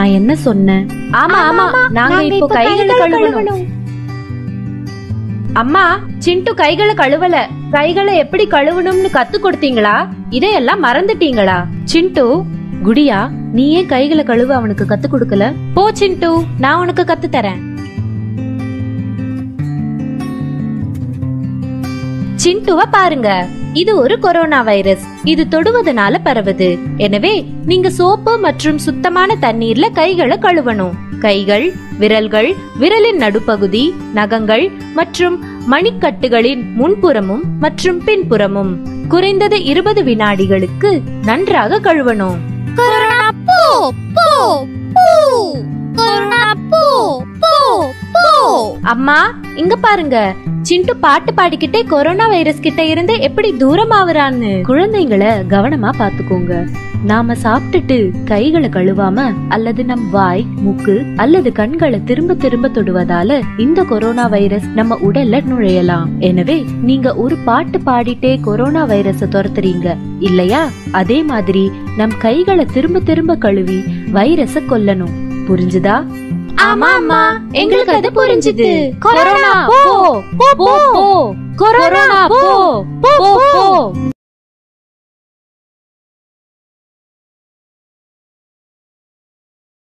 நான் என்ன சொன்னேன் ஆமா ஆமா நாங்க இப்போ கைகளை கழுவணும் அம்மா சிண்டு கைகளை கழுவல கைகளை எப்படி கழுவணும்னு கத்து கொடுத்தீங்களா இதையெல்லாம் மறந்துட்டீங்களா சிண்டு குடியா நீ ஏன் கைகளை கழுவ அவனுக்கு கத்து கொடுக்கல போ சிண்டு நான் உனக்கு கத்து தரேன் சிண்டுவ பாருங்க இது ஒரு கொரோனா வைரஸ் இது தொடுவதனால பரவுது எனவே நீங்க சோப்பு மற்றும் சுத்தமான தண்ணீர்ல கைகளை கழுவணும் கைகள் விரல்கள் விரலின் நடுப்பகுதி நகங்கள் மற்றும் மணிக்கட்டுகளின் முன்புறமும் மற்றும் பின்புறமும் குறைந்தது இருபது வினாடிகளுக்கு நன்றாக கழுவணும் கொரோனா போ போ போ கொரோனா போ போ போ அம்மா இங்க பாருங்க சிண்டு பாட்டு பாடிக்கிட்டே கொரோனா வைரஸ் கிட்ட இருந்து எப்படி தூரமாவறான்னு குழந்தைங்களை கவனமா பாத்துக்கோங்க நாம சாப்பிட்டுட்டு கைகளை கழுவாம அல்லது நம் வாய் மூக்கு அல்லது கண்களை திரும்ப திரும்ப தொடுவதால இந்த கொரோனா வைரஸ் நம்ம உடல்ல நுழையலாம் எனவே நீங்க ஒரு பாட்டு பாடிட்டே கொரோனா வைரஸ துரத்துறீங்க இல்லையா அதே மாதிரி நம் கைகளை திரும்ப திரும்ப கழுவி வைரஸ கொல்லணும் புரிஞ்சுதா ஆமா அம்மா எங்களுக்கு அது புரிஞ்சுது கொரோனா போ போ போ கொரோனா போ போ போ